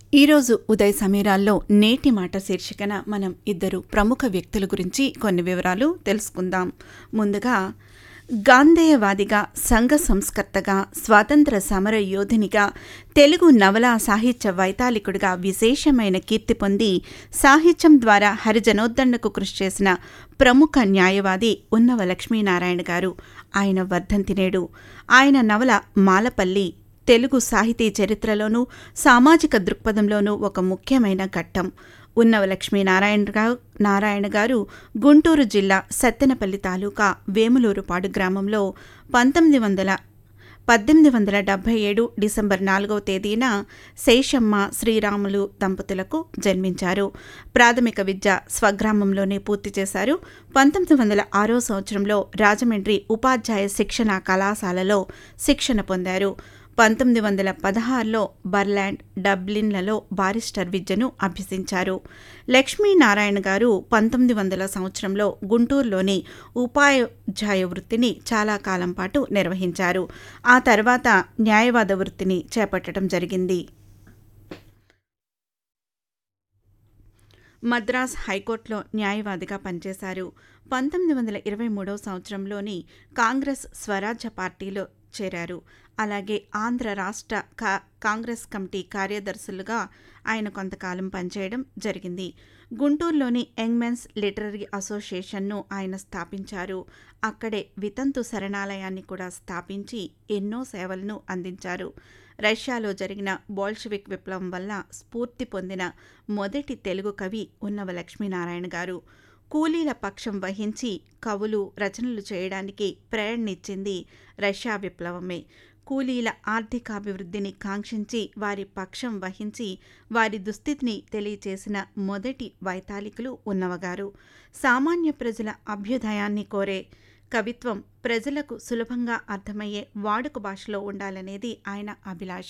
ఈరోజు ఉదయ సమీరాల్లో నేటి మాట శీర్షికన మనం ఇద్దరు ప్రముఖ వ్యక్తుల గురించి కొన్ని వివరాలు తెలుసుకుందాం ముందుగా గాంధేయవాదిగా సంఘ సంస్కర్తగా స్వాతంత్ర సమర యోధునిగా తెలుగు నవలా సాహిత్య వైతాళికుడిగా విశేషమైన కీర్తి పొంది సాహిత్యం ద్వారా హరిజనోద్ధరణకు కృషి చేసిన ప్రముఖ న్యాయవాది ఉన్నవ లక్ష్మీనారాయణ గారు ఆయన వర్ధంతి నేడు ఆయన నవల మాలపల్లి తెలుగు సాహితీ చరిత్రలోనూ సామాజిక దృక్పథంలోనూ ఒక ముఖ్యమైన ఘట్టం ఉన్నవ లక్ష్మీనారాయణ గా- నారాయణ గారు గుంటూరు జిల్లా సత్తెనపల్లి తాలూకా వేములూరుపాడు గ్రామంలో పంతొమ్మిది వందల పద్దెనిమిది వందల డెబ్భై ఏడు డిసెంబర్ నాలుగవ తేదీన శేషమ్మ శ్రీరాములు దంపతులకు జన్మించారు ప్రాథమిక విద్య స్వగ్రామంలోనే పూర్తి చేశారు పంతొమ్మిది వందల ఆరో సంవత్సరంలో రాజమండ్రి ఉపాధ్యాయ శిక్షణ కళాశాలలో శిక్షణ పొందారు పంతొమ్మిది వందల పదహారులో బర్లాండ్ డబ్లిన్లలో బారిస్టర్ విద్యను అభ్యసించారు లక్ష్మీనారాయణ గారు పంతొమ్మిది వందల సంవత్సరంలో గుంటూరులోని ఉపాధ్యాయ వృత్తిని చాలా కాలం పాటు నిర్వహించారు ఆ తర్వాత న్యాయవాద వృత్తిని చేపట్టడం జరిగింది మద్రాస్ హైకోర్టులో న్యాయవాదిగా పనిచేశారు పంతొమ్మిది వందల ఇరవై మూడవ సంవత్సరంలోని కాంగ్రెస్ స్వరాజ్య పార్టీలో చేరారు అలాగే ఆంధ్ర రాష్ట్ర కా కాంగ్రెస్ కమిటీ కార్యదర్శులుగా ఆయన కొంతకాలం పనిచేయడం జరిగింది గుంటూరులోని యంగ్ మెన్స్ లిటరరీ అసోసియేషన్ను ఆయన స్థాపించారు అక్కడే వితంతు శరణాలయాన్ని కూడా స్థాపించి ఎన్నో సేవలను అందించారు రష్యాలో జరిగిన బోల్షివిక్ విప్లవం వల్ల స్ఫూర్తి పొందిన మొదటి తెలుగు కవి ఉన్నవ లక్ష్మీనారాయణ గారు కూలీల పక్షం వహించి కవులు రచనలు చేయడానికి ప్రేరణనిచ్చింది రష్యా విప్లవమే కూలీల ఆర్థికాభివృద్ధిని కాంక్షించి వారి పక్షం వహించి వారి దుస్థితిని తెలియచేసిన మొదటి వైతాళికులు ఉన్నవగారు సామాన్య ప్రజల అభ్యుదయాన్ని కోరే కవిత్వం ప్రజలకు సులభంగా అర్థమయ్యే వాడుక భాషలో ఉండాలనేది ఆయన అభిలాష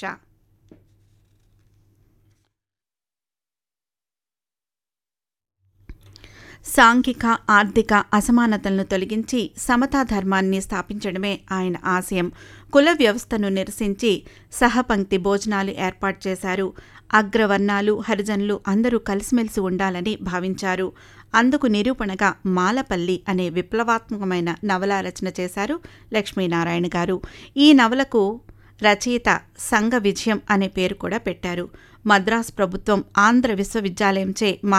సాంఘిక ఆర్థిక అసమానతలను తొలగించి సమతా ధర్మాన్ని స్థాపించడమే ఆయన ఆశయం కుల వ్యవస్థను నిరసించి సహపంక్తి భోజనాలు ఏర్పాటు చేశారు అగ్రవర్ణాలు హరిజనులు అందరూ కలిసిమెలిసి ఉండాలని భావించారు అందుకు నిరూపణగా మాలపల్లి అనే విప్లవాత్మకమైన నవల రచన చేశారు లక్ష్మీనారాయణ గారు ఈ నవలకు రచయిత సంఘ విజయం అనే పేరు కూడా పెట్టారు మద్రాస్ ప్రభుత్వం ఆంధ్ర విశ్వవిద్యాలయంచే